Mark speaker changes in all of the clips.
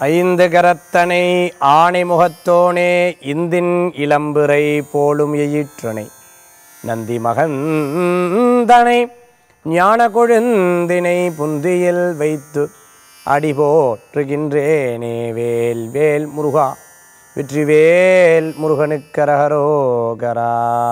Speaker 1: ஐந்து கரத்தனை ஆணைமுகத்தோனே இந்தின் இளம்பிறை போலும் எயிற்றனை நந்தி மகந்தனை ஞான கொழுந்தினை புந்தியில் வைத்து அடிபோற்றுகின்றேனே வேல் வேல் முருகா வெற்றிவேல் முருகனுக்கரகரோகரா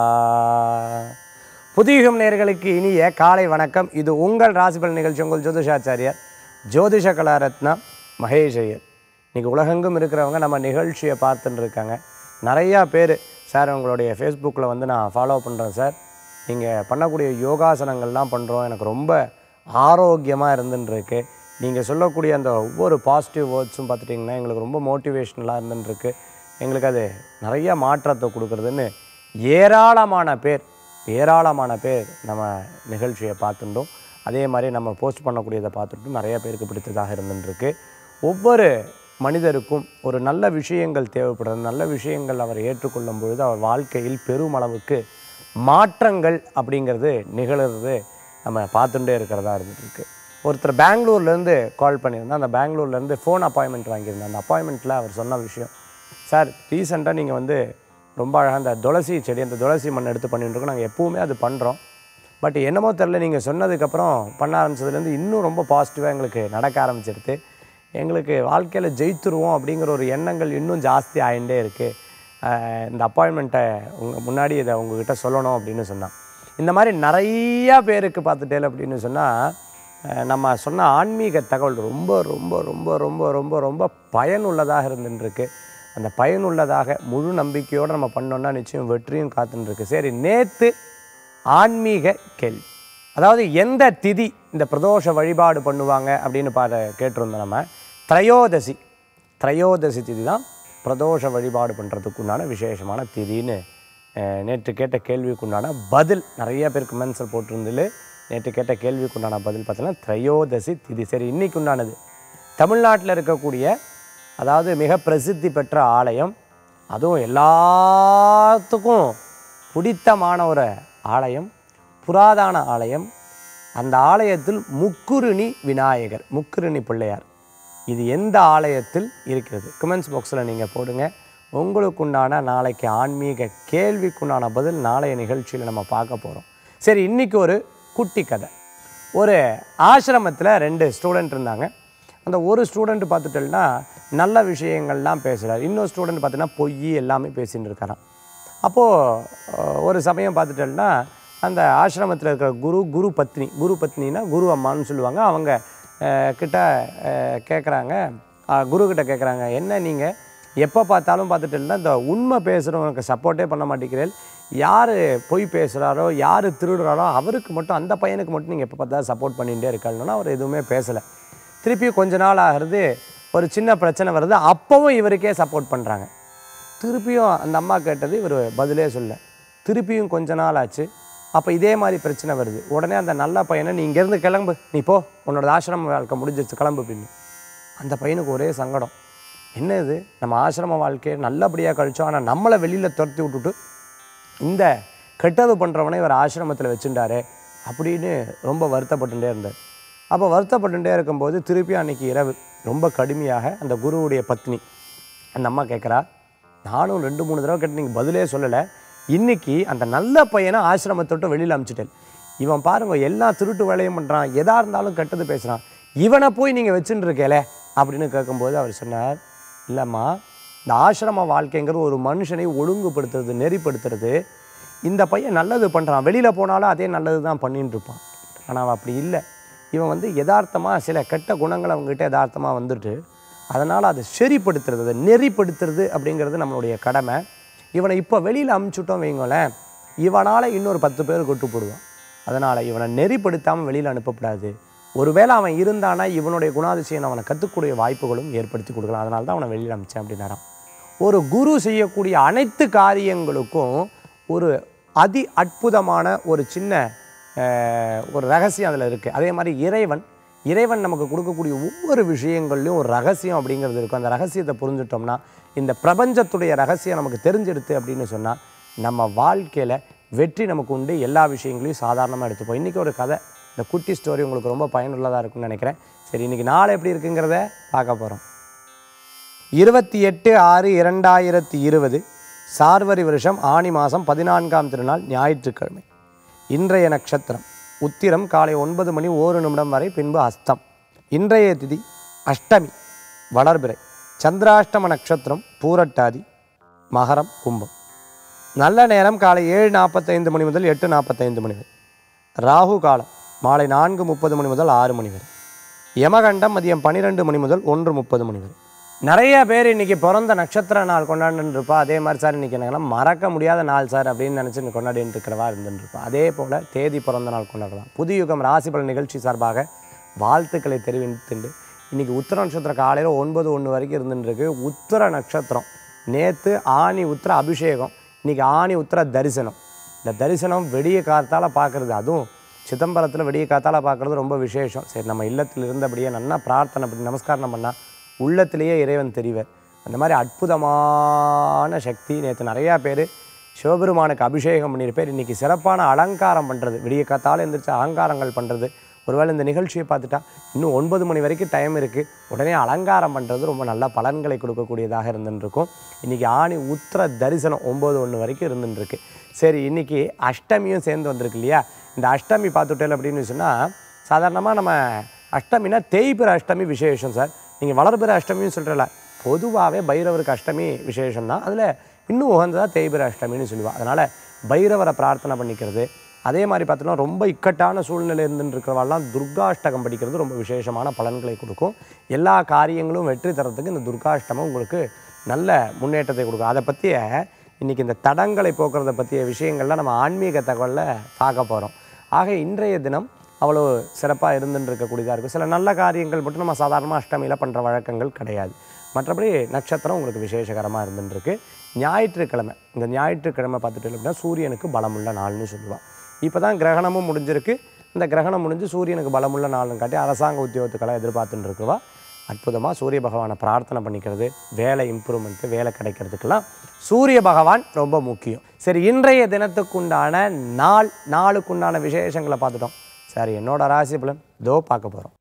Speaker 1: புதியுகம் நேயர்களுக்கு இனிய காலை வணக்கம் இது உங்கள் ராசிபல் நிகழ்ச்சி உங்கள் ஜோதிஷாச்சாரியார் ஜோதிஷ கலாரத்னா மகேஷ் ஐயர் இன்றைக்கி உலகெங்கும் இருக்கிறவங்க நம்ம நிகழ்ச்சியை பார்த்துட்டு இருக்காங்க நிறையா பேர் சார் உங்களுடைய ஃபேஸ்புக்கில் வந்து நான் ஃபாலோ பண்ணுறேன் சார் நீங்கள் பண்ணக்கூடிய யோகாசனங்கள்லாம் பண்ணுறோம் எனக்கு ரொம்ப ஆரோக்கியமாக இருந்துன்னு இருக்கு நீங்கள் சொல்லக்கூடிய அந்த ஒவ்வொரு பாசிட்டிவ் வேர்ட்ஸும் பார்த்துட்டிங்கன்னா எங்களுக்கு ரொம்ப மோட்டிவேஷ்னலாக இருந்துருக்கு எங்களுக்கு அது நிறைய மாற்றத்தை கொடுக்குறதுன்னு ஏராளமான பேர் ஏராளமான பேர் நம்ம நிகழ்ச்சியை பார்த்துட்டோம் அதே மாதிரி நம்ம போஸ்ட் பண்ணக்கூடியதை பார்த்துட்டும் நிறைய பேருக்கு பிடித்ததாக இருந்துருக்கு ஒவ்வொரு மனிதருக்கும் ஒரு நல்ல விஷயங்கள் தேவைப்படுறது நல்ல விஷயங்கள் அவர் ஏற்றுக்கொள்ளும் பொழுது அவர் வாழ்க்கையில் பெருமளவுக்கு மாற்றங்கள் அப்படிங்கிறது நிகழுறது நம்ம பார்த்துட்டே இருக்கிறதா இருந்துட்டு இருக்கு ஒருத்தர் பெங்களூர்லேருந்து கால் பண்ணியிருந்தா அந்த பெங்களூர்லேருந்து ஃபோன் அப்பாயின்மெண்ட் வாங்கியிருந்தேன் அந்த அப்பாயின்மெண்ட்டில் அவர் சொன்ன விஷயம் சார் ரீசெண்டாக நீங்கள் வந்து ரொம்ப அழகாக அந்த துளசி செடி அந்த துளசி மண் எடுத்து பண்ணிட்டு இருக்கோம் நாங்கள் எப்போவுமே அது பண்ணுறோம் பட் என்னமோ தெரில நீங்கள் சொன்னதுக்கப்புறம் பண்ண ஆரம்பிச்சதுலேருந்து இன்னும் ரொம்ப பாசிட்டிவாக எங்களுக்கு நடக்க ஆரம்பிச்சிருது எங்களுக்கு வாழ்க்கையில் ஜெயித்துருவோம் அப்படிங்கிற ஒரு எண்ணங்கள் இன்னும் ஜாஸ்தி ஆகிட்டே இருக்குது இந்த அப்பாயின்மெண்ட்டை உங்கள் முன்னாடி இதை உங்ககிட்ட சொல்லணும் அப்படின்னு சொன்னான் இந்த மாதிரி நிறையா பேருக்கு பார்த்துட்டேன் அப்படின்னு சொன்னால் நம்ம சொன்ன ஆன்மீக தகவல் ரொம்ப ரொம்ப ரொம்ப ரொம்ப ரொம்ப ரொம்ப பயனுள்ளதாக இருந்துருக்கு அந்த பயனுள்ளதாக முழு நம்பிக்கையோடு நம்ம பண்ணோம்னா நிச்சயம் வெற்றியும் காத்துருக்கு சரி நேற்று ஆன்மீக கேள்வி அதாவது எந்த திதி இந்த பிரதோஷ வழிபாடு பண்ணுவாங்க அப்படின்னு பாட கேட்டிருந்தோம் நம்ம திரையோதசி திரையோதசி திதி தான் பிரதோஷ வழிபாடு பண்ணுறதுக்கு உண்டான விசேஷமான திதின்னு அஹ், நேற்று கேட்ட கேள்விக்குண்டான பதில் நிறைய பேர் கமெண்ட்ஸில் போட்டிருந்தது நேற்று கேட்ட கேள்விக்குண்டான பதில் பார்த்தீங்கன்னா திரையோதசி திதி சரி இன்னைக்கு உண்டானது தமிழ்நாட்டில் இருக்கக்கூடிய அதாவது மிக பிரசித்தி பெற்ற ஆலயம் அதுவும் எல்லாத்துக்கும் பிடித்தமான ஒரு ஆலயம் புராதன ஆலயம் அந்த ஆலயத்தில் முக்குருணி விநாயகர் முக்குருணி பிள்ளையார் இது எந்த ஆலயத்தில் இருக்கிறது கமெண்ட்ஸ் பாக்ஸில் நீங்கள் போடுங்க உங்களுக்குண்டான நாளைக்கு ஆன்மீக கேள்விக்குண்டான பதில் நாளைய நிகழ்ச்சியில் நம்ம பார்க்க போகிறோம் சரி இன்றைக்கி ஒரு குட்டி கதை ஒரு ஆசிரமத்தில் ரெண்டு ஸ்டூடெண்ட் இருந்தாங்க அந்த ஒரு ஸ்டூடெண்ட் பார்த்துட்டோம்னா நல்ல விஷயங்கள்லாம் பேசுகிறார் இன்னொரு ஸ்டூடெண்ட் பார்த்தீங்கன்னா பொய் எல்லாமே பேசின்னு இருக்காராம் அப்போது ஒரு சமயம் பார்த்துட்டோம்னா அந்த ஆசிரமத்தில் இருக்கிற குரு குரு பத்னி குரு பத்னினா குரு அம்மான்னு சொல்லுவாங்க அவங்க அஹ், கிட்ட கேட்குறாங்க குரு கிட்ட கேட்குறாங்க என்ன நீங்கள் எப்போ பார்த்தாலும் பார்த்துட்டோம்னா இந்த உண்மை பேசுகிறவங்களுக்கு சப்போர்ட்டே பண்ண மாட்டேங்கிறீர்கள் யார் பொய் பேசுகிறாரோ யார் திருடுறாரோ அவருக்கு மட்டும் அந்த பையனுக்கு மட்டும் நீங்கள் எப்போ பார்த்தாலும் சப்போர்ட் பண்ணிகிட்டே இருக்காங்கன்னா அவர் எதுவுமே பேசலை திருப்பி கொஞ்ச நாள் ஆகிறது ஒரு சின்ன பிரச்சனை வருது அப்போவும் இவருக்கே சப்போர்ட் பண்ணுறாங்க திருப்பியும் அந்த அம்மா கேட்டது இவர் பதிலே சொல்ல திருப்பியும் கொஞ்ச நாள் ஆச்சு அப்போ இதே மாதிரி பிரச்சனை வருது உடனே அந்த நல்ல பையனை நீ இங்கேருந்து கிளம்பு நீ போ உன்னோட ஆசிரம வாழ்க்கை முடிஞ்சிருச்சு கிளம்பு அப்படின்னு அந்த பையனுக்கு ஒரே சங்கடம் என்ன இது நம்ம ஆசிரம வாழ்க்கையை நல்லபடியாக கழிச்சோம் ஆனால் நம்மளை வெளியில் துரத்தி விட்டுட்டு இந்த கெட்டது பண்ணுறவனை இவர் ஆசிரமத்தில் வச்சுட்டாரே அப்படின்னு ரொம்ப வருத்தப்பட்டுட்டே இருந்தார் அப்போ வருத்தப்பட்டுட்டே இருக்கும்போது திருப்பி அன்னைக்கு இரவு ரொம்ப கடுமையாக அந்த குருவுடைய பத்னி அந்த அம்மா கேட்குறா நானும் ரெண்டு மூணு தடவை கேட்டு நீங்கள் பதிலே சொல்லலை இன்னைக்கு அந்த நல்ல பையனை ஆசிரமத்தை விட்டு வெளியில் அனுப்பிச்சிட்டேன் இவன் பாருங்க எல்லா திருட்டு வேலையும் பண்ணுறான் எதா இருந்தாலும் கெட்டது பேசுகிறான் இவனை போய் நீங்கள் வச்சுட்டு இருக்கேலே அப்படின்னு கேட்கும்போது அவர் சொன்னார் இல்லைம்மா இந்த ஆசிரம வாழ்க்கைங்கிறது ஒரு மனுஷனை ஒழுங்குபடுத்துறது நெறிப்படுத்துறது இந்த பையன் நல்லது பண்ணுறான் வெளியில் போனாலும் அதே நல்லது தான் பண்ணிட்டு இருப்பான் ஆனால் அவன் அப்படி இல்லை இவன் வந்து யதார்த்தமாக சில கெட்ட குணங்கள் அவங்ககிட்ட யதார்த்தமாக வந்துட்டு அதனால் அதை சரிப்படுத்துறது அதை நெறிப்படுத்துறது அப்படிங்கிறது நம்மளுடைய கடமை இவனை இப்போ வெளியில் அமுச்சுட்டோம் வைங்களேன் இவனால் இன்னொரு பத்து பேர் கொட்டு போடுவான் அதனால் இவனை நெறிப்படுத்தாமல் வெளியில் அனுப்பக்கூடாது ஒருவேளை அவன் இருந்தானா இவனுடைய குணாதிசயம் அவனை கற்றுக்கூடிய வாய்ப்புகளும் ஏற்படுத்தி கொடுக்கலாம் அதனால தான் அவனை வெளியில் அனுப்பிச்சேன் அப்படின்னாராம் ஒரு குரு செய்யக்கூடிய அனைத்து காரியங்களுக்கும் ஒரு அதி அற்புதமான ஒரு சின்ன அஹ், ஒரு ரகசியம் அதில் இருக்குது அதே மாதிரி இறைவன் இறைவன் நமக்கு கொடுக்கக்கூடிய ஒவ்வொரு விஷயங்கள்லையும் ஒரு ரகசியம் அப்படிங்கிறது இருக்கும் அந்த ரகசியத்தை புரிஞ்சுட்டோம்னா இந்த பிரபஞ்சத்துடைய ரகசியம் நமக்கு தெரிஞ்செடுத்து அப்படின்னு சொன்னால் நம்ம வாழ்க்கையில் வெற்றி நமக்கு உண்டு எல்லா விஷயங்களையும் சாதாரணமாக எடுத்துப்போம் இன்றைக்கி ஒரு கதை இந்த குட்டி ஸ்டோரி உங்களுக்கு ரொம்ப பயனுள்ளதாக இருக்கும்னு நினைக்கிறேன் சரி இன்றைக்கி நாள் எப்படி இருக்குங்கிறத பார்க்க போகிறோம் இருபத்தி எட்டு ஆறு இரண்டாயிரத்தி இருபது சார்வரி வருஷம் ஆணி மாதம் பதினான்காம் திருநாள் ஞாயிற்றுக்கிழமை இன்றைய நட்சத்திரம் உத்திரம் காலை ஒன்பது மணி ஓரு நிமிடம் வரை பின்பு அஸ்தம் இன்றைய திதி அஷ்டமி வளர்பிறை சந்திராஷ்டம நட்சத்திரம் பூரட்டாதி மகரம் கும்பம் நல்ல நேரம் காலை ஏழு நாற்பத்தைந்து மணி முதல் எட்டு நாற்பத்தைந்து மணி வரை ராகு காலம் மாலை நான்கு முப்பது மணி முதல் ஆறு மணி வரை யமகண்டம் மதியம் பன்னிரெண்டு மணி முதல் ஒன்று முப்பது மணி வரை நிறைய பேர் இன்னைக்கு பிறந்த நட்சத்திர நாள் கொண்டாடின்னு இருப்பா அதே மாதிரி சார் இன்னைக்கு எனக்கு மறக்க முடியாத நாள் சார் அப்படின்னு நினச்சி கொண்டாடிட்டு இருக்கிறவா இருந்துட்டு இருப்பா அதே போல் தேதி பிறந்த நாள் கொண்டாடலாம் புதியுகம் ராசி பலன் நிகழ்ச்சி சார்பாக வாழ்த்துக்களை தெரிவித்துண்டு இன்னைக்கு உத்திர நட்சத்திரம் காலையில் ஒன்பது ஒன்று வரைக்கும் இருந்துட்டு இருக்கு உத்திர நட்சத்திரம் நேற்று ஆணி உத்திர அபிஷேகம் இன்னைக்கு ஆணி உத்திர தரிசனம் இந்த தரிசனம் வெடிய காத்தால பார்க்குறது அதுவும் சிதம்பரத்தில் வெடிய காத்தால பார்க்குறது ரொம்ப விசேஷம் சரி நம்ம இல்லத்தில் இருந்தபடியே நல்லா பிரார்த்தனை பண்ணி நமஸ்காரம் பண்ணால் உள்ளத்திலேயே இறைவன் தெரிவர் அந்த மாதிரி அற்புதமான சக்தி நேற்று நிறையா பேர் சிவபெருமானுக்கு அபிஷேகம் பண்ணியிருப்பேர் இன்றைக்கி சிறப்பான அலங்காரம் பண்ணுறது விடிய காத்தால எந்திரிச்சு அலங்காரங்கள் பண்ணுறது ஒருவேளை இந்த நிகழ்ச்சியை பார்த்துட்டா இன்னும் ஒன்பது மணி வரைக்கும் டைம் இருக்குது உடனே அலங்காரம் பண்ணுறது ரொம்ப நல்ல பலன்களை கொடுக்கக்கூடியதாக இருந்துருக்கும் இன்றைக்கி ஆணி உத்திர தரிசனம் ஒம்பது ஒன்று வரைக்கும் இருந்துருக்கு சரி இன்றைக்கி அஷ்டமியும் சேர்ந்து வந்திருக்கு இல்லையா இந்த அஷ்டமி பார்த்துட்டேன் அப்படின்னு சொன்னால் சாதாரணமாக நம்ம அஷ்டமினா தேய்பிற அஷ்டமி விசேஷம் சார் நீங்கள் வளர்பிற அஷ்டமியும் சொல்கிறல பொதுவாகவே பைரவருக்கு அஷ்டமி விசேஷம் தான் அதில் இன்னும் உகந்ததாக தேய்பிற அஷ்டமின்னு சொல்லுவாள் அதனால் பைரவரை பிரார்த்தனை பண்ணிக்கிறது அதே மாதிரி பார்த்தோன்னா ரொம்ப இக்கட்டான சூழ்நிலை இருந்துட்டு இருக்கிறவாள்லாம் துர்காஷ்டகம் படிக்கிறது ரொம்ப விசேஷமான பலன்களை கொடுக்கும் எல்லா காரியங்களும் வெற்றி தரத்துக்கு இந்த துர்காஷ்டமம் உங்களுக்கு நல்ல முன்னேற்றத்தை கொடுக்கும் அதை பற்றிய இன்றைக்கி இந்த தடங்களை போக்குறதை பற்றிய விஷயங்கள்லாம் நம்ம ஆன்மீக தகவலில் பார்க்க போகிறோம் ஆக இன்றைய தினம் அவ்வளோ சிறப்பாக இருந்துட்டு இருக்கக்கூடியதாக இருக்கும் சில நல்ல காரியங்கள் மட்டும் நம்ம சாதாரணமாக அஷ்டமியில் பண்ணுற வழக்கங்கள் கிடையாது மற்றபடி நட்சத்திரம் உங்களுக்கு விசேஷகரமாக இருந்துருக்கு ஞாயிற்றுக்கிழமை இந்த ஞாயிற்றுக்கிழமை பார்த்துட்டு அப்படின்னா சூரியனுக்கு பலமுள்ள நாள்னு சொல்லுவாள் இப்போ தான் கிரகணமும் முடிஞ்சிருக்கு இந்த கிரகணம் முடிஞ்சு சூரியனுக்கு பலமுள்ள நாள்னு காட்டி அரசாங்க உத்தியோகத்துக்கெல்லாம் எதிர்பார்த்துட்டு இருக்குவா அற்புதமாக சூரிய பகவானை பிரார்த்தனை பண்ணிக்கிறது வேலை இம்ப்ரூவ்மெண்ட்டு வேலை கிடைக்கிறதுக்கெல்லாம் சூரிய பகவான் ரொம்ப முக்கியம் சரி இன்றைய தினத்துக்குண்டான நாள் நாளுக்குண்டான விசேஷங்களை பார்த்துட்டோம் சரி என்னோட ராசி பலன் இதோ பார்க்க போகிறோம்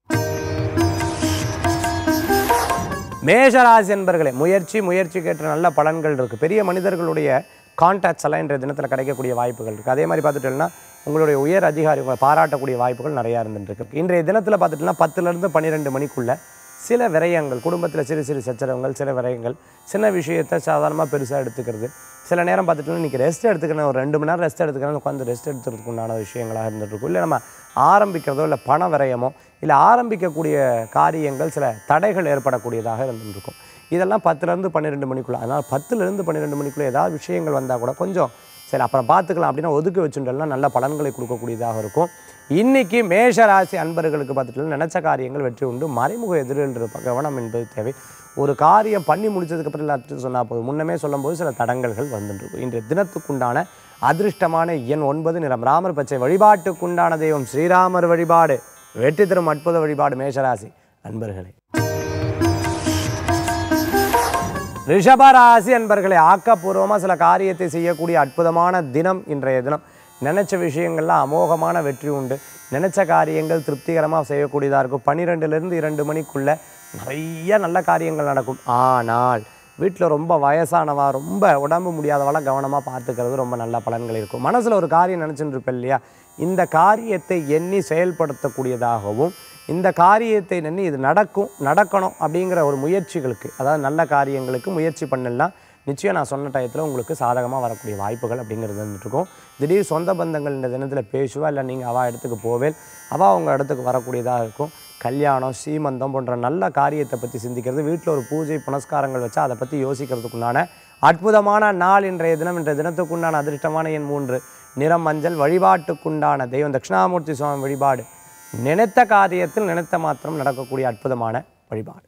Speaker 1: மேஷராசி என்பர்களே முயற்சி முயற்சிக்கேற்ற நல்ல பலன்கள் இருக்குது பெரிய மனிதர்களுடைய கான்டாக்ட்ஸ் எல்லாம் இன்றைய தினத்தில் கிடைக்கக்கூடிய வாய்ப்புகள் இருக்குது அதே மாதிரி பார்த்துட்டோம்னா உங்களுடைய உயர் அதிகாரி உங்களை பாராட்டக்கூடிய வாய்ப்புகள் நிறையா இருந்துட்டு இருக்கு இன்றைய தினத்தில் பார்த்துட்டோம்னா பத்துலேருந்து பன்னிரெண்டு மணிக்குள்ள சில விரயங்கள் குடும்பத்தில் சிறு சிறு சச்சரவுகள் சில விரயங்கள் சின்ன விஷயத்தை சாதாரணமாக பெருசாக எடுத்துக்கிறது சில நேரம் பார்த்துட்டோம்னா இன்றைக்கி ரெஸ்ட் எடுத்துக்கணும் ஒரு ரெண்டு மணி நேரம் ரெஸ்ட் எடுத்துக்கணும் உட்காந்து ரெஸ்ட் எடுத்துறதுக்கு உண்டான விஷயங்களாக இருந்துட்டு இருக்கும் இல்லை நம்ம ஆரம்பிக்கிறதோ இல்லை பண விரயமோ இல்லை ஆரம்பிக்கக்கூடிய காரியங்கள் சில தடைகள் ஏற்படக்கூடியதாக இருந்துருக்கும் இதெல்லாம் பத்துலேருந்து பன்னிரெண்டு மணிக்குள்ளே அதனால் பத்துலேருந்து பன்னிரெண்டு மணிக்குள்ளே ஏதாவது விஷயங்கள் வந்தால் கூட கொஞ்சம் சரி அப்புறம் பார்த்துக்கலாம் அப்படின்னா ஒதுக்கி வச்சுட்டோம்னா நல்ல பலன்களை கொடுக்கக்கூடியதாக இருக்கும் இன்னைக்கு மேஷ ராசி அன்பர்களுக்கு பார்த்துட்டு நினைச்ச காரியங்கள் வெற்றி உண்டு மறைமுக எதிரில் இருப்ப கவனம் என்பது தேவை ஒரு காரியம் பண்ணி முடிச்சதுக்கப்புறம் எல்லாத்தையும் சொன்னால் போதும் முன்னமே சொல்லும்போது சில தடங்கல்கள் வந்துருக்கும் இன்றைய தினத்துக்குண்டான அதிர்ஷ்டமான எண் ஒன்பது நிறம் ராமர் பச்சை வழிபாட்டுக்குண்டான தெய்வம் ஸ்ரீராமர் வழிபாடு வெற்றி தரும் அற்புத வழிபாடு மேஷராசி அன்பர்களே ரிஷபராசி அன்பர்களே ஆக்கப்பூர்வமாக சில காரியத்தை செய்யக்கூடிய அற்புதமான தினம் இன்றைய தினம் நினச்ச விஷயங்கள்லாம் அமோகமான வெற்றி உண்டு நினச்ச காரியங்கள் திருப்திகரமாக செய்யக்கூடியதாக இருக்கும் பன்னிரெண்டுலேருந்து இரண்டு மணிக்குள்ளே நிறைய நல்ல காரியங்கள் நடக்கும் ஆனால் வீட்டில் ரொம்ப வயசானவா ரொம்ப உடம்பு முடியாதவெல்லாம் கவனமாக பார்த்துக்கிறது ரொம்ப நல்ல பலன்கள் இருக்கும் மனசில் ஒரு காரியம் நினச்சிட்டு இருப்பேன் இல்லையா இந்த காரியத்தை எண்ணி செயல்படுத்தக்கூடியதாகவும் இந்த காரியத்தை எண்ணி இது நடக்கும் நடக்கணும் அப்படிங்கிற ஒரு முயற்சிகளுக்கு அதாவது நல்ல காரியங்களுக்கு முயற்சி பண்ணலாம் நிச்சயம் நான் சொன்ன டயத்தில் உங்களுக்கு சாதகமாக வரக்கூடிய வாய்ப்புகள் அப்படிங்கிறது வந்துட்டு இருக்கும் திடீர் சொந்த பந்தங்கள் இந்த தினத்தில் பேசுவா இல்லை நீங்கள் அவள் இடத்துக்கு போவேல் அவள் அவங்க இடத்துக்கு வரக்கூடியதாக இருக்கும் கல்யாணம் சீமந்தம் போன்ற நல்ல காரியத்தை பற்றி சிந்திக்கிறது வீட்டில் ஒரு பூஜை புனஸ்காரங்கள் வச்சா அதை பற்றி யோசிக்கிறதுக்குண்டான அற்புதமான நாள் இன்றைய தினம் இன்றைய தினத்துக்குண்டான அதிர்ஷ்டமான எண் மூன்று நிறம் மஞ்சள் வழிபாட்டுக்குண்டான தெய்வம் தட்சிணாமூர்த்தி சுவாமி வழிபாடு நினைத்த காரியத்தில் நினைத்த மாத்திரம் நடக்கக்கூடிய அற்புதமான வழிபாடு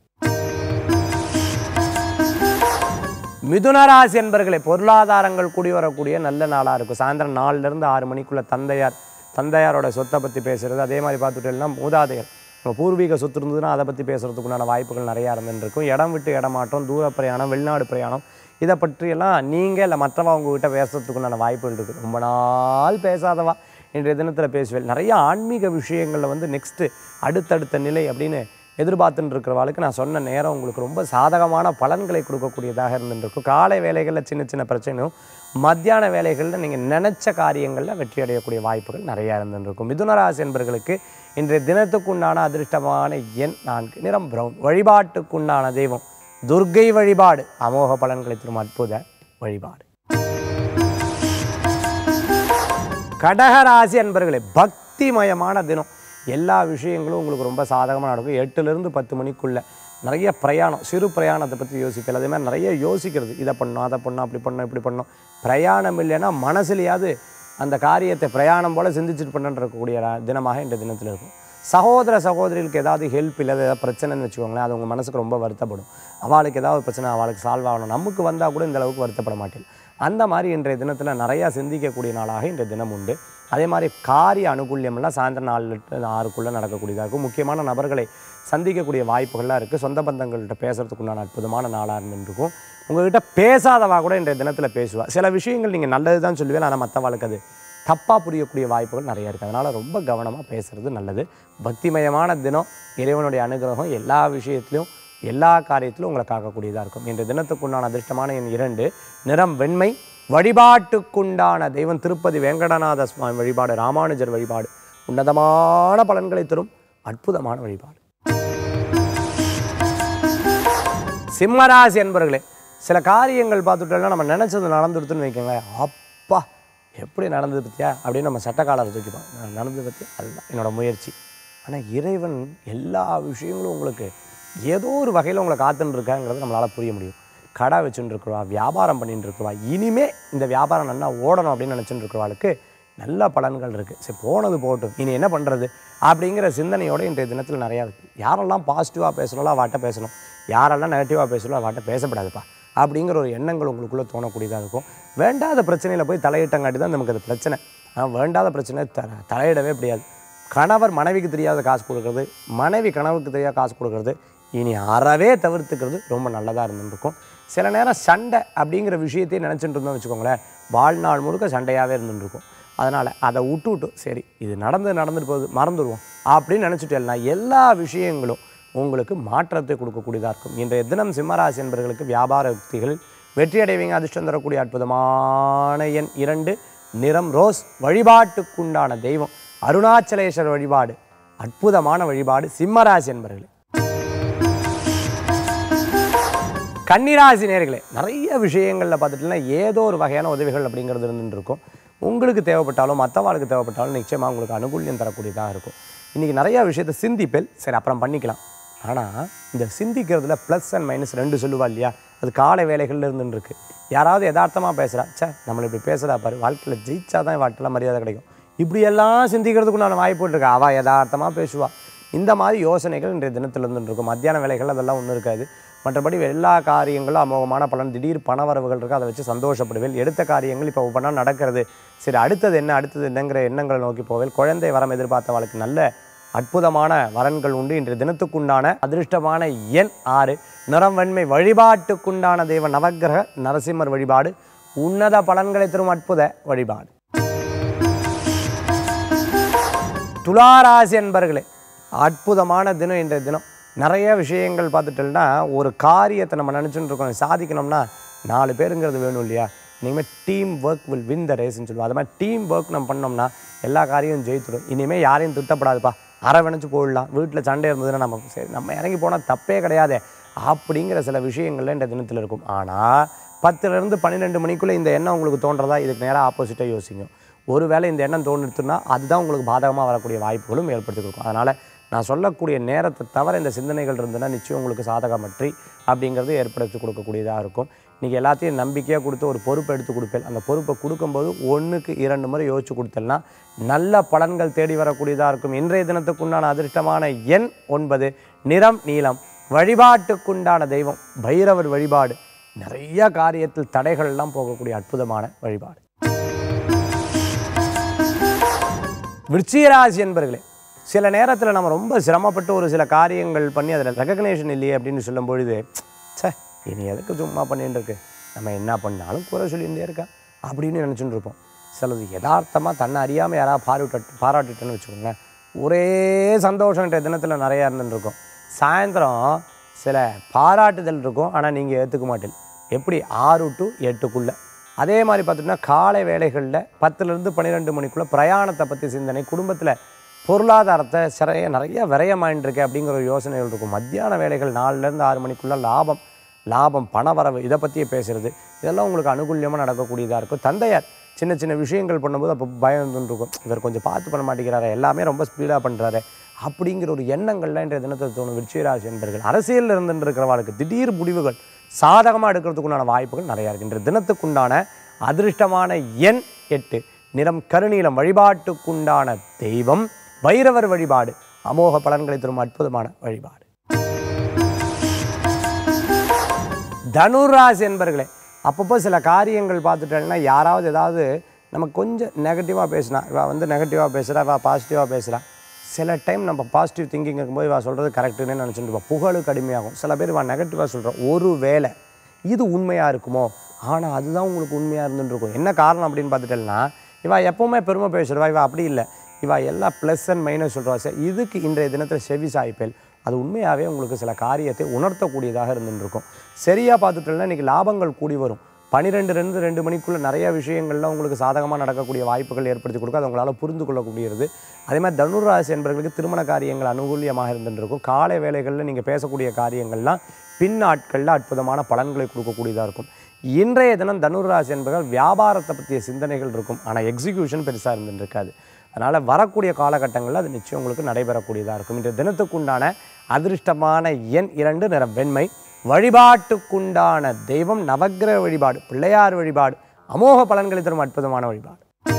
Speaker 1: மிதுனராசி என்பர்களே பொருளாதாரங்கள் கூடி வரக்கூடிய நல்ல நாளாக இருக்கும் சாயந்தரம் நாலுலேருந்து ஆறு மணிக்குள்ள தந்தையார் தந்தையாரோட சொத்தை பற்றி பேசுகிறது அதே மாதிரி பார்த்துட்டேன்னா மூதாதையர் நம்ம பூர்வீக சொத்து இருந்ததுன்னா அதை பற்றி பேசுகிறதுக்குண்டான வாய்ப்புகள் நிறையா இருந்துருக்கும் இடம் விட்டு இடமாற்றம் தூர பிரயாணம் வெளிநாடு பிரயாணம் இதை பற்றியெல்லாம் நீங்கள் இல்லை மற்றவா உங்ககிட்ட பேசுறதுக்குண்டான வாய்ப்புகள் இருக்குது ரொம்ப நாள் பேசாதவா இன்றைய தினத்தில் பேசுவேன் நிறைய ஆன்மீக விஷயங்களில் வந்து நெக்ஸ்ட்டு அடுத்தடுத்த நிலை அப்படின்னு எதிர்பார்த்துட்டு இருக்கிறவாளுக்கு நான் சொன்ன நேரம் உங்களுக்கு ரொம்ப சாதகமான பலன்களை கொடுக்கக்கூடியதாக இருந்துருக்கும் காலை வேலைகளில் சின்ன சின்ன பிரச்சனையும் மத்தியான வேலைகளில் நீங்கள் நினச்ச காரியங்களில் வெற்றி அடையக்கூடிய வாய்ப்புகள் நிறையா இருந்துருக்கும் மிதுனராசி என்பர்களுக்கு இன்றைய தினத்துக்குண்டான அதிர்ஷ்டமான எண் நான்கு நிறம் பிரவுன் வழிபாட்டுக்குண்டான தெய்வம் துர்க்கை வழிபாடு அமோக பலன்களை தரும் அற்புத வழிபாடு கடகராசி அன்பர்களே பக்திமயமான தினம் எல்லா விஷயங்களும் உங்களுக்கு ரொம்ப சாதகமாக நடக்கும் எட்டுலேருந்து பத்து மணிக்குள்ளே நிறைய பிரயாணம் சிறு பிரயாணத்தை பற்றி யோசிப்பேன் அதே மாதிரி நிறைய யோசிக்கிறது இதை பண்ணணும் அதை பண்ணணும் அப்படி பண்ணணும் இப்படி பண்ணணும் பிரயாணம் இல்லைன்னா மனசுலையாவது அந்த காரியத்தை பிரயாணம் போல் சிந்திச்சுட்டு பண்ணுறக்கூடிய தினமாக இந்த தினத்தில் இருக்கும் சகோதர சகோதரிகளுக்கு ஏதாவது ஹெல்ப் இல்லை ஏதாவது பிரச்சனைன்னு வச்சுக்கோங்களேன் அது உங்கள் மனசுக்கு ரொம்ப வருத்தப்படும் அவளுக்கு ஏதாவது பிரச்சனை அவளுக்கு சால்வ் ஆகணும் நமக்கு வந்தால் கூட இந்த அளவுக்கு வருத்தப்பட மாட்டேன் அந்த மாதிரி இன்றைய தினத்தில் நிறையா சிந்திக்கக்கூடிய நாளாக இன்றைய தினம் உண்டு அதே மாதிரி காரிய அனுகூல்யம்லாம் சாயந்தரம் நாலு லிட்டு ஆறுக்குள்ளே நடக்கக்கூடியதாக இருக்கும் முக்கியமான நபர்களை சந்திக்கக்கூடிய வாய்ப்புகள்லாம் இருக்குது சொந்த பந்தங்கள்கிட்ட பேசுறதுக்குண்டான அற்புதமான நாளாக இருந்துருக்கும் உங்ககிட்ட பேசாதவா கூட இன்றைய தினத்தில் பேசுவா சில விஷயங்கள் நீங்கள் நல்லது தான் சொல்லுவேன் ஆனால் மற்றவாளுக்கு அது தப்பாக புரியக்கூடிய வாய்ப்புகள் நிறைய இருக்குது அதனால் ரொம்ப கவனமாக பேசுகிறது நல்லது பக்திமயமான தினம் இறைவனுடைய அனுகிரகம் எல்லா விஷயத்திலும் எல்லா காரியத்திலும் உங்களை காக்கக்கூடியதாக இருக்கும் இன்றைய தினத்துக்குண்டான அதிர்ஷ்டமான எண் இரண்டு நிறம் வெண்மை வழிபாட்டுக்குண்டான தெய்வம் திருப்பதி வெங்கடநாத சுவாமி வழிபாடு ராமானுஜர் வழிபாடு உன்னதமான பலன்களை தரும் அற்புதமான வழிபாடு சிம்மராசி என்பர்களே சில காரியங்கள் பார்த்துட்டோம்னா நம்ம நினச்சது நடந்துடுதுன்னு வைக்கோங்களேன் அப்பா எப்படி நடந்தது பற்றியா அப்படின்னு நம்ம சட்டக்காலரை தூக்கிப்போம் நான் நடந்தது பற்றி அதுதான் என்னோட முயற்சி ஆனால் இறைவன் எல்லா விஷயங்களும் உங்களுக்கு ஏதோ ஒரு வகையில் உங்களை காத்துன்னு இருக்காங்கிறது நம்மளால் புரிய முடியும் கடை வச்சுட்டு இருக்கிறவா வியாபாரம் பண்ணிட்டு இருக்கிறவா இனிமே இந்த வியாபாரம் நல்லா ஓடணும் அப்படின்னு நினச்சிட்டு இருக்கிறவாளுக்கு நல்ல பலன்கள் இருக்குது சரி போனது போகட்டும் இனி என்ன பண்ணுறது அப்படிங்கிற சிந்தனையோடு இன்றைய தினத்தில் நிறையா இருக்குது யாரெல்லாம் பாசிட்டிவாக பேசணும்ல வாட்ட பேசணும் யாரெல்லாம் நெகட்டிவாக பேசணும் வாட்ட பேசப்படாதுப்பா அப்படிங்கிற ஒரு எண்ணங்கள் உங்களுக்குள்ளே தோணக்கூடியதாக இருக்கும் வேண்டாத பிரச்சனையில் போய் தலையிட்டங்காட்டி தான் நமக்கு அது பிரச்சனை ஆனால் வேண்டாத பிரச்சனை த தலையிடவே முடியாது கணவர் மனைவிக்கு தெரியாத காசு கொடுக்கறது மனைவி கணவருக்கு தெரியாத காசு கொடுக்கறது இனி அறவே தவிர்த்துக்கிறது ரொம்ப நல்லதாக இருந்துருக்கும் சில நேரம் சண்டை அப்படிங்கிற விஷயத்தையே நினச்சிட்டு இருந்தோம் வச்சுக்கோங்களேன் வாழ்நாள் முழுக்க சண்டையாகவே இருந்துருக்கும் அதனால் அதை விட்டு விட்டு சரி இது நடந்து நடந்துட்டு போகுது மறந்துடுவோம் அப்படின்னு நினச்சிட்டு எல்லாம் எல்லா விஷயங்களும் உங்களுக்கு மாற்றத்தை கொடுக்கக்கூடியதாக இருக்கும் இன்றைய தினம் சிம்மராசி என்பவர்களுக்கு வியாபார யுக்திகளில் வெற்றி அடைவீங்க அதிர்ஷ்டம் தரக்கூடிய அற்புதமான எண் இரண்டு நிறம் ரோஸ் வழிபாட்டுக்குண்டான தெய்வம் அருணாச்சலேஸ்வரர் வழிபாடு அற்புதமான வழிபாடு சிம்மராசி என்பவர்களே கன்னிராசி நேர்களே நிறைய விஷயங்களில் பார்த்துட்டுனா ஏதோ ஒரு வகையான உதவிகள் அப்படிங்கிறது இருந்துட்டு இருக்கும் உங்களுக்கு தேவைப்பட்டாலும் மற்றவாளுக்கு தேவைப்பட்டாலும் நிச்சயமாக உங்களுக்கு அனுகூல்யம் தரக்கூடியதாக இருக்கும் இன்றைக்கி நிறையா விஷயத்தை சிந்திப்பேல் சரி அப்புறம் பண்ணிக்கலாம் ஆனால் இந்த சிந்திக்கிறதுல ப்ளஸ் அண்ட் மைனஸ் ரெண்டு சொல்லுவா இல்லையா அது காலை வேலைகள்ல இருந்துன்னு இருக்கு யாராவது யதார்த்தமாக பேசுகிறா ச்சே நம்மளை இப்படி பேசுகிறா பாரு வாழ்க்கையில் ஜெயிச்சா தான் வாழ்க்கையில் மரியாதை கிடைக்கும் இப்படியெல்லாம் சிந்திக்கிறதுக்குண்டான வாய்ப்பு இருக்கு அவள் யதார்த்தமாக பேசுவா இந்த மாதிரி யோசனைகள் இன்றைய தினத்தில் இருந்துட்டு இருக்கும் மத்தியான வேலைகள் அதெல்லாம் ஒன்றும் இருக்காது மற்றபடி எல்லா காரியங்களும் அமோகமான பலன் திடீர் பணவரவுகள் இருக்குது அதை வச்சு சந்தோஷப்படுவேன் எடுத்த காரியங்கள் இப்போ ஒவ்வொன்றா நடக்கிறது சரி அடுத்தது என்ன அடுத்தது என்னங்கிற எண்ணங்களை நோக்கி போவேன் குழந்தை வரம் எதிர்பார்த்தவளுக்கு நல்ல அற்புதமான வரன்கள் உண்டு இன்றைய தினத்துக்குண்டான அதிர்ஷ்டமான எண் ஆறு நிறம் வெண்மை வழிபாட்டுக்குண்டான தெய்வ நவக்கிரக நரசிம்மர் வழிபாடு உன்னத பலன்களை தரும் அற்புத வழிபாடு துளாராசி அன்பர்களே அற்புதமான தினம் இன்றைய தினம் நிறைய விஷயங்கள் பார்த்துட்டோம்னா ஒரு காரியத்தை நம்ம நினச்சிட்டு இருக்கோம் சாதிக்கணும்னா நாலு பேருங்கிறது வேணும் இல்லையா இனிமேல் team work will win the ரேஸ்ன்னு சொல்லுவோம் அது மாதிரி டீம் ஒர்க் நம்ம பண்ணோம்னா எல்லா காரியமும் ஜெயித்துடும் இனிமேல் யாரையும் திட்டப்படாதுப்பா அரை வினைச்சு போயிடலாம் வீட்டில் சண்டை இருந்ததுன்னா நம்ம சரி நம்ம இறங்கி போனால் தப்பே கிடையாதே அப்படிங்கிற சில விஷயங்கள்ல இந்த தினத்தில் இருக்கும் ஆனால் பத்துலேருந்து பன்னிரெண்டு மணிக்குள்ளே இந்த எண்ணம் உங்களுக்கு தோன்றதா இதுக்கு நேராக ஆப்போசிட்டாக யோசிங்க ஒருவேளை இந்த எண்ணம் தோணுச்சுன்னா அதுதான் உங்களுக்கு பாதகமாக வரக்கூடிய வாய்ப்புகளும் ஏற்படுத்தி கொடுக்கும் அதனால் நான் சொல்லக்கூடிய நேரத்தை தவிர இந்த சிந்தனைகள் இருந்ததுன்னா நிச்சயம் உங்களுக்கு சாதகமற்றி அப்படிங்கிறது ஏற்படுத்தி கொடுக்கக்கூடியதாக இருக்கும் நீங்கள் எல்லாத்தையும் நம்பிக்கையாக கொடுத்து ஒரு பொறுப்பை எடுத்து கொடுப்பேன் அந்த பொறுப்பை கொடுக்கும்போது ஒன்றுக்கு இரண்டு முறை யோசிச்சு கொடுத்தேன்னா நல்ல பலன்கள் தேடி வரக்கூடியதாக இருக்கும் இன்றைய தினத்துக்குண்டான அதிர்ஷ்டமான எண் ஒன்பது நிறம் நீலம் வழிபாட்டுக்குண்டான தெய்வம் பைரவர் வழிபாடு நிறைய காரியத்தில் தடைகள்லாம் போகக்கூடிய அற்புதமான வழிபாடு விருச்சிகராசி என்பர்களே சில நேரத்தில் நம்ம ரொம்ப சிரமப்பட்டு ஒரு சில காரியங்கள் பண்ணி அதில் ரெகக்னேஷன் இல்லையே அப்படின்னு சொல்லும் பொழுது ச்சே இனி எதுக்கு சும்மா பண்ணிட்டு இருக்கு நம்ம என்ன பண்ணாலும் குறை சொல்லிகிட்டே இருக்கா அப்படின்னு நினச்சிட்டு இருப்போம் சிலது யதார்த்தமாக தன்னை அறியாமல் யாராவது பாராட்டு பாராட்டிட்டேன்னு வச்சுக்கோங்களேன் ஒரே சந்தோஷன்ற தினத்தில் நிறையா இருந்துட்டு இருக்கும் சாயந்தரம் சில பாராட்டுதல் இருக்கும் ஆனால் நீங்கள் ஏற்றுக்க மாட்டீங்க எப்படி ஆறு டு எட்டுக்குள்ளே அதே மாதிரி பார்த்துட்டோம்னா காலை வேளைகளில் பத்துலேருந்து பன்னிரெண்டு மணிக்குள்ளே பிரயாணத்தை பற்றி சிந்தனை குடும்பத்தில் பொருளாதாரத்தை சிறைய நிறைய விரயமாயின்றிருக்கு அப்படிங்கிற ஒரு யோசனைகள் இருக்கும் மத்தியான வேலைகள் நாலுலேருந்து ஆறு மணிக்குள்ளே லாபம் லாபம் பணவரவு இதை பற்றியே பேசுகிறது இதெல்லாம் உங்களுக்கு அனுகூல்யமாக நடக்கக்கூடியதாக இருக்கும் தந்தையார் சின்ன சின்ன விஷயங்கள் பண்ணும்போது அப்போ பயம் இருந்துட்டு இருக்கும் இவர் கொஞ்சம் பார்த்து பண்ண மாட்டேங்கிறாரு எல்லாமே ரொம்ப ஸ்பீடாக பண்ணுறாரு அப்படிங்கிற ஒரு எண்ணங்கள்லாம் இன்றைய தினத்தை தோணும் விருச்சிகராசி என்பர்கள் அரசியலில் இருந்துட்டு இருக்கிறவர்களுக்கு திடீர் முடிவுகள் சாதகமாக எடுக்கிறதுக்குண்டான வாய்ப்புகள் நிறையா இருக்கு இன்றைய தினத்துக்குண்டான அதிர்ஷ்டமான எண் எட்டு நிறம் கருநீலம் வழிபாட்டுக்குண்டான தெய்வம் வைரவர் வழிபாடு அமோக பலன்களை தரும் அற்புதமான வழிபாடு தனுராசி என்பர்களே அப்பப்போ சில காரியங்கள் பார்த்துட்டேன்னா யாராவது ஏதாவது நம்ம கொஞ்சம் நெகட்டிவாக பேசினா இவள் வந்து நெகட்டிவாக பேசுகிறா இவள் பாசிட்டிவாக பேசுகிறா சில டைம் நம்ம பாசிட்டிவ் திங்கிங் இருக்கும்போது இவள் சொல்கிறது கரெக்டுன்னு நினச்சிட்டு இருப்போம் புகழு கடுமையாகும் சில பேர் இவள் நெகட்டிவாக சொல்கிறோம் ஒரு வேளை இது உண்மையாக இருக்குமோ ஆனால் அதுதான் உங்களுக்கு உண்மையாக இருந்துட்டு இருக்கும் என்ன காரணம் அப்படின்னு பார்த்துட்டேன்னா இவா எப்பவுமே பெருமை பேசுகிறவா இவா அப்படி இல்லை இவா எல்லாம் ப்ளஸ் அண்ட் மைனஸ் சொல்கிறா சார் இதுக்கு இன்றைய தினத்தில் செவி சாய்ப்பேல் அது உண்மையாகவே உங்களுக்கு சில காரியத்தை உணர்த்தக்கூடியதாக இருந்துட்டு இருக்கும் சரியாக பார்த்துட்டோம்னா இன்றைக்கி லாபங்கள் கூடி வரும் பன்னிரெண்டு ரெண்டு ரெண்டு மணிக்குள்ளே நிறைய விஷயங்கள்லாம் உங்களுக்கு சாதகமாக நடக்கக்கூடிய வாய்ப்புகள் ஏற்படுத்தி கொடுக்கும் அது உங்களால் புரிந்து கொள்ளக்கூடியது அதே மாதிரி தனுராசி என்பவர்களுக்கு திருமண காரியங்கள் அனுகூலியமாக இருந்துட்டு இருக்கும் காலை வேளைகளில் நீங்கள் பேசக்கூடிய காரியங்கள்லாம் பின் நாட்களில் அற்புதமான பலன்களை கொடுக்கக்கூடியதாக இருக்கும் இன்றைய தினம் தனுராசி என்பவர்கள் வியாபாரத்தை பற்றிய சிந்தனைகள் இருக்கும் ஆனால் எக்ஸிக்யூஷன் பெருசாக இருந்துட்டு இருக்காது அதனால் வரக்கூடிய காலகட்டங்களில் அது நிச்சயம் உங்களுக்கு நடைபெறக்கூடியதாக இருக்கும் இன்றைய தினத்துக்குண்டான அதிர்ஷ்டமான எண் இரண்டு நிறம் வெண்மை வழிபாட்டுக்குண்டான தெய்வம் நவக்கிரக வழிபாடு பிள்ளையார் வழிபாடு அமோக பலன்களை தரும் அற்புதமான வழிபாடு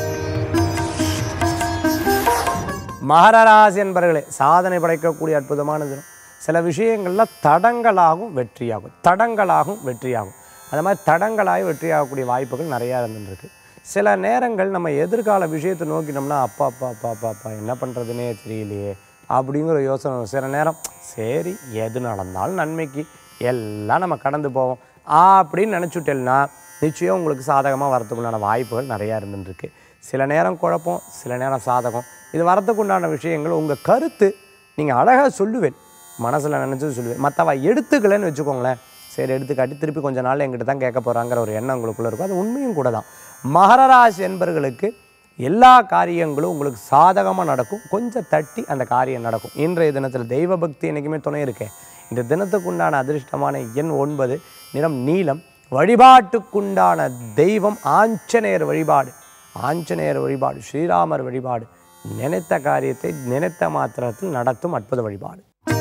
Speaker 1: மகரராசி என்பர்களே சாதனை படைக்கக்கூடிய அற்புதமான தினம் சில விஷயங்களில் தடங்களாகும் வெற்றியாகும் தடங்களாகும் வெற்றியாகும் அந்த மாதிரி தடங்களாகி வெற்றியாகக்கூடிய வாய்ப்புகள் நிறையா இருந்துருக்கு சில நேரங்கள் நம்ம எதிர்கால விஷயத்தை நோக்கினோம்னா அப்பா அப்பா அப்பா அப்பா அப்பா என்ன பண்ணுறதுனே தெரியலையே அப்படிங்கிற யோசனை வரும். சில நேரம் சரி எது நடந்தாலும் நன்மைக்கு எல்லாம் நம்ம கடந்து போவோம் அப்படின்னு நினச்சுட்டேன்னா நிச்சயம் உங்களுக்கு சாதகமாக வரத்துக்குண்டான வாய்ப்புகள் நிறையா இருந்துருக்கு சில நேரம் குழப்பம் சில நேரம் சாதகம் இது வரத்துக்குண்டான விஷயங்கள் உங்கள் கருத்து நீங்கள் அழகாக சொல்லுவேன் மனசில் நினச்சது சொல்லுவேன் மற்றவ எடுத்துக்கலைன்னு வச்சுக்கோங்களேன் சரி எடுத்துக்காட்டி திருப்பி கொஞ்ச நாள் எங்கிட்ட தான் கேட்க போகிறாங்கிற ஒரு எண்ணம் உங்களுக்குள்ளே இருக்கும் அது உண்மையும் கூட தான் மகரராசி என்பர்களுக்கு எல்லா காரியங்களும் உங்களுக்கு சாதகமாக நடக்கும் கொஞ்சம் தட்டி அந்த காரியம் நடக்கும் இன்றைய தினத்தில் தெய்வ பக்தி என்றைக்குமே துணை இருக்கேன் இந்த தினத்துக்குண்டான அதிர்ஷ்டமான எண் ஒன்பது நிறம் நீலம் வழிபாட்டுக்குண்டான தெய்வம் ஆஞ்சநேயர் வழிபாடு ஆஞ்சநேயர் வழிபாடு ஸ்ரீராமர் வழிபாடு நினைத்த காரியத்தை நினைத்த மாத்திரத்தில் நடத்தும் அற்புத வழிபாடு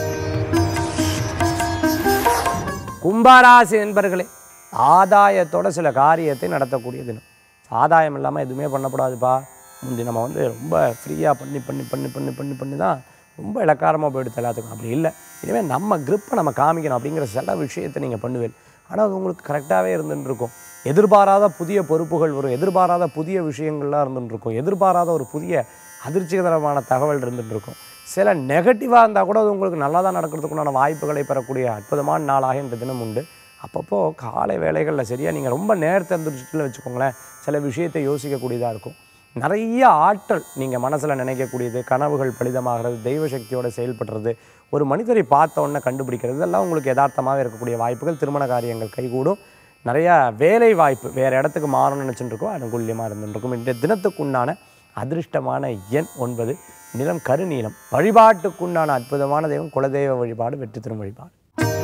Speaker 1: கும்பராசி என்பர்களே ஆதாயத்தோட சில காரியத்தை நடத்தக்கூடிய தினம் ஆதாயம் இல்லாமல் எதுவுமே பண்ணக்கூடாதுப்பா முந்தி நம்ம வந்து ரொம்ப ஃப்ரீயாக பண்ணி பண்ணி பண்ணி பண்ணி பண்ணி பண்ணி தான் ரொம்ப இலக்காரமாக போயிடுது எல்லாத்துக்கும் அப்படி இல்லை இனிமேல் நம்ம grip-அ நம்ம காமிக்கணும் அப்படிங்கிற சில விஷயத்தை நீங்கள் பண்ணுவேன் ஆனால் அது உங்களுக்கு கரெக்டாகவே இருந்துட்டு இருக்கும் எதிர்பாராத புதிய பொறுப்புகள் வரும் எதிர்பாராத புதிய விஷயங்கள்லாம் இருந்துட்டு இருக்கும் எதிர்பாராத ஒரு புதிய அதிர்ச்சிகரமான தகவல் இருந்துட்டு இருக்கும் சில நெகட்டிவாக இருந்தால் கூட அது உங்களுக்கு நல்லா தான் நடக்கிறதுக்குண்டான வாய்ப்புகளை பெறக்கூடிய அற்புதமான நாளாக இந்த தினம் உண்டு அப்பப்போ காலை வேலைகளில் சரியாக நீங்கள் ரொம்ப நேரத்தை எந்திரிச்சிட்டுல வச்சுக்கோங்களேன் சில விஷயத்தை யோசிக்கக்கூடியதாக இருக்கும் நிறைய ஆற்றல் நீங்கள் மனசில் நினைக்கக்கூடியது கனவுகள் பலிதமாகிறது தெய்வ சக்தியோட செயல்படுறது ஒரு மனிதரை பார்த்த உடனே கண்டுபிடிக்கிறது இதெல்லாம் உங்களுக்கு யதார்த்தமாக இருக்கக்கூடிய வாய்ப்புகள் திருமண காரியங்கள் கைகூடும் நிறையா வேலை வாய்ப்பு வேறு இடத்துக்கு மாறணும்னு நினச்சிட்டு இருக்கோம் அனுகூல்யமாக இருந்துருக்கும் இன்றைய தினத்துக்குண்டான அதிர்ஷ்டமான எண் ஒன்பது நிலம் கருநீலம் வழிபாட்டுக்குண்டான அற்புதமான தெய்வம் குலதெய்வ வழிபாடு வெற்றி தரும் வழிபாடு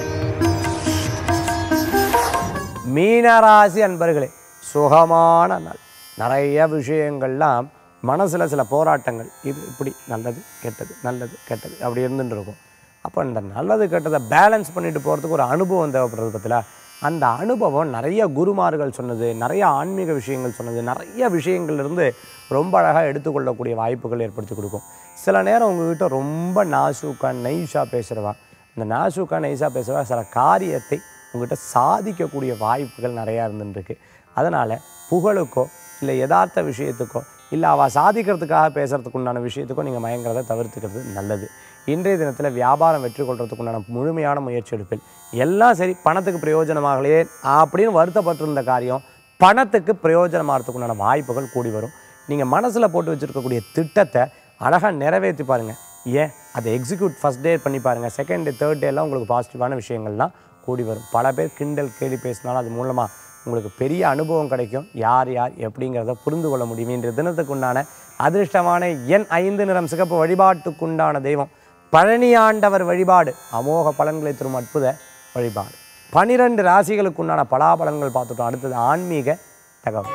Speaker 1: மீனராசி அன்பர்களே சுகமான நாள் நிறைய விஷயங்கள்லாம் மனசில் சில போராட்டங்கள் இது இப்படி நல்லது கெட்டது நல்லது கெட்டது அப்படி இருந்துட்டு இருக்கும் அப்போ இந்த நல்லது கெட்டதை பேலன்ஸ் பண்ணிட்டு போகிறதுக்கு ஒரு அனுபவம் தேவைப்படுறது பற்றில அந்த அனுபவம் நிறைய குருமார்கள் சொன்னது நிறைய ஆன்மீக விஷயங்கள் சொன்னது நிறைய விஷயங்கள்லேருந்து ரொம்ப அழகாக எடுத்துக்கொள்ளக்கூடிய வாய்ப்புகள் ஏற்படுத்தி கொடுக்கும் சில நேரம் உங்ககிட்ட ரொம்ப நாசூக்கா நைஸாக பேசுகிறவா இந்த நாசூக்கா நைஸாக பேசுகிறவா சில காரியத்தை உங்ககிட்ட சாதிக்கக்கூடிய வாய்ப்புகள் நிறையா இருந்துருக்கு அதனால் புகழுக்கோ இல்லை யதார்த்த விஷயத்துக்கோ இல்லை அவள் சாதிக்கிறதுக்காக பேசுகிறதுக்கு உண்டான விஷயத்துக்கோ நீங்கள் மயங்கிறத தவிர்த்துக்கிறது நல்லது இன்றைய தினத்தில் வியாபாரம் வெற்றி கொள்றதுக்கு உண்டான முழுமையான முயற்சி எடுப்பில் எல்லாம் சரி பணத்துக்கு பிரயோஜனமாகலையே அப்படின்னு வருத்தப்பட்டிருந்த காரியம் பணத்துக்கு பிரயோஜனமாகறதுக்கு உண்டான வாய்ப்புகள் கூடி வரும் நீங்கள் மனசில் போட்டு வச்சுருக்கக்கூடிய திட்டத்தை அழகாக நிறைவேற்றி பாருங்கள் ஏன் அதை எக்ஸிக்யூட் ஃபஸ்ட் டே பண்ணி பாருங்கள் செகண்ட் டே தேர்ட் டேலாம் உங்களுக்கு பாசிட்டிவான விஷயங்கள்லாம் கூடி வரும் பல பேர் கிண்டல் கேலி பேசினாலும் அது மூலமாக உங்களுக்கு பெரிய அனுபவம் கிடைக்கும் யார் யார் எப்படிங்கிறத புரிந்து கொள்ள முடியும் இன்றைய தினத்துக்கு உண்டான அதிர்ஷ்டமான எண் ஐந்து நிறம் சிகப்பு வழிபாட்டுக்குண்டான தெய்வம் பழனியாண்டவர் வழிபாடு அமோக பலன்களை தரும் அற்புத வழிபாடு பனிரெண்டு ராசிகளுக்கு உண்டான பலாபலன்கள் பார்த்துட்டோம் அடுத்தது ஆன்மீக தகவல்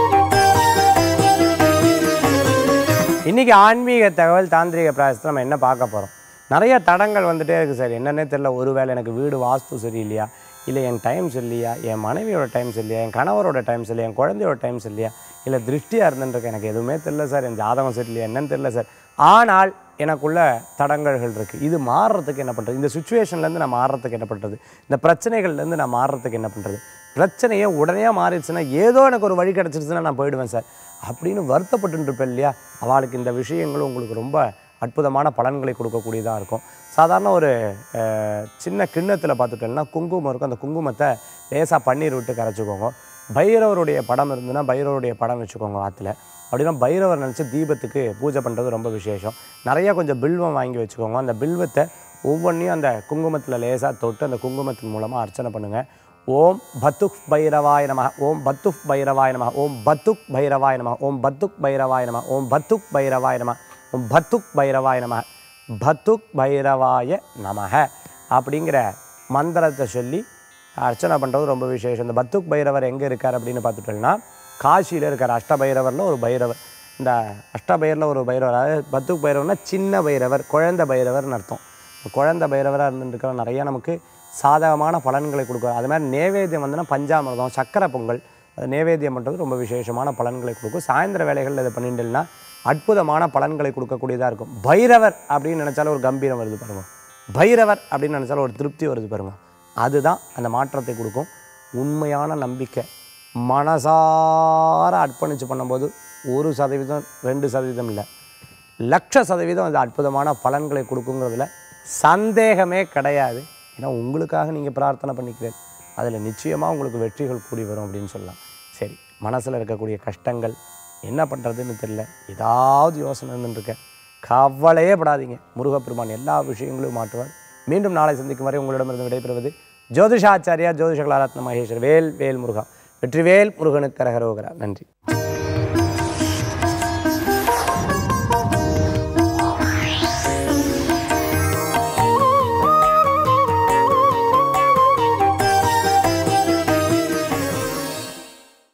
Speaker 1: இன்றைக்கி ஆன்மீக தகவல் தாந்திரிக பிராயசத்தில் நம்ம என்ன பார்க்க போகிறோம் நிறைய தடங்கள் வந்துட்டே இருக்குது சார் என்னன்னே தெரியல ஒருவேளை எனக்கு வீடு வாஸ்து சரியில்லையா இல்லை என் டைம் சரியில்லையா என் மனைவியோட டைம் சரியில்லையா என் கணவரோட டைம் சரியில்லையா என் குழந்தையோட டைம் சரியில்லையா இல்லை திருஷ்டியாக இருந்துருக்கு எனக்கு எதுவுமே தெரியல சார் என் ஜாதகம் சரியில்லையா என்னன்னு தெரியல சார் ஆனால் எனக்குள்ள தடங்கல்கள் இருக்குது இது மாறுறதுக்கு என்ன பண்ணுறது இந்த சுச்சுவேஷன்லேருந்து நான் மாறுறதுக்கு என்ன பண்ணுறது இந்த பிரச்சனைகள்லேருந்து நான் மாறுறதுக்கு என்ன பண்ணுறது பிரச்சனையே உடனே மாறிடுச்சுன்னா ஏதோ எனக்கு ஒரு வழி கிடச்சிருச்சுன்னா நான் போயிடுவேன் சார் அப்படின்னு வருத்தப்பட்டு இருப்பேன் இல்லையா அவளுக்கு இந்த விஷயங்களும் உங்களுக்கு ரொம்ப அற்புதமான பலன்களை கொடுக்கக்கூடியதாக இருக்கும் சாதாரண ஒரு அஹ், சின்ன கிண்ணத்தில் பார்த்துட்டோம்னா குங்குமம் இருக்கும் அந்த குங்குமத்தை லேசாக பன்னீர் விட்டு கரைச்சிக்கோங்க பைரவருடைய படம் இருந்ததுன்னா பைரவருடைய படம் வச்சுக்கோங்க ஆற்றுல அப்படின்னா பைரவர் நினச்சி தீபத்துக்கு பூஜை பண்ணுறது ரொம்ப விசேஷம் நிறைய கொஞ்சம் பில்வம் வாங்கி வச்சுக்கோங்க அந்த பில்வத்தை ஒவ்வொன்றையும் அந்த குங்குமத்தில் லேசாக தொட்டு அந்த குங்குமத்தின் மூலமாக அர்ச்சனை பண்ணுங்கள் ஓம் பத்துக் பைரவாய நம ஓம் பத்துக் பைரவாய நம ஓம் பத்துக் பைரவாய நம ஓம் பத்துக் பைரவாய நம ஓம் பத்துக் பைரவாய நம ஓம் பத்துக் பைரவாய நம பத்துக் பைரவாய நமக அப்படிங்கிற மந்திரத்தை சொல்லி அர்ச்சனை பண்ணுறது ரொம்ப விசேஷம் இந்த பத்துக் பைரவர் எங்கே இருக்கார் அப்படின்னு பார்த்துட்டோம்னா காசியில் இருக்கார் அஷ்டபைரவரில் ஒரு பைரவர் இந்த அஷ்டபைரில் ஒரு பைரவர் அதாவது பத்துக் பைரவர்னா சின்ன பைரவர் குழந்தை பைரவர்னு அர்த்தம் இந்த குழந்தை பைரவராக இருந்துருக்கிற நிறைய நமக்கு சாதகமான பலன்களை கொடுக்கும் அது மாதிரி நேவேத்தியம் வந்துன்னா பஞ்சாமிர்தம் சக்கரை பொங்கல் அது நேவேத்தியம் பண்ணுறது ரொம்ப விசேஷமான பலன்களை கொடுக்கும் சாயந்தர வேலைகளில் இதை பண்ணிட்டுனா அற்புதமான பலன்களை கொடுக்கக்கூடியதாக இருக்கும் பைரவர் அப்படின்னு நினச்சாலும் ஒரு கம்பீரம் வருது பாருங்க பைரவர் அப்படின்னு நினச்சாலும் ஒரு திருப்தி வருது பாருங்க அதுதான் அந்த மாற்றத்தை கொடுக்கும் உண்மையான நம்பிக்கை மனசார அர்ப்பணித்து பண்ணும்போது ஒரு சதவீதம் ரெண்டு சதவீதம் இல்லை லட்ச சதவீதம் அது அற்புதமான பலன்களை கொடுக்குங்கிறதுல சந்தேகமே கிடையாது ஏன்னா உங்களுக்காக நீங்கள் பிரார்த்தனை பண்ணிக்கிறேன் அதில் நிச்சயமாக உங்களுக்கு வெற்றிகள் கூடி வரும் அப்படின்னு சொல்லலாம் சரி மனசில் இருக்கக்கூடிய கஷ்டங்கள் என்ன பண்ணுறதுன்னு தெரியல ஏதாவது யோசனை இருந்துருக்க கவலையே படாதீங்க முருகப்பெருமான் எல்லா விஷயங்களையும் மாற்றுவார் மீண்டும் நாளை சந்திக்கும் வரை உங்களிடமிருந்து விடைபெறுவது ஜோதிஷாச்சாரியா ஜோதிஷ கலாரத்ன மகேஸ்வர் வேல் வேல் முருகா வெற்றிவேல் முருகனுக்கு கரகரோகரா நன்றி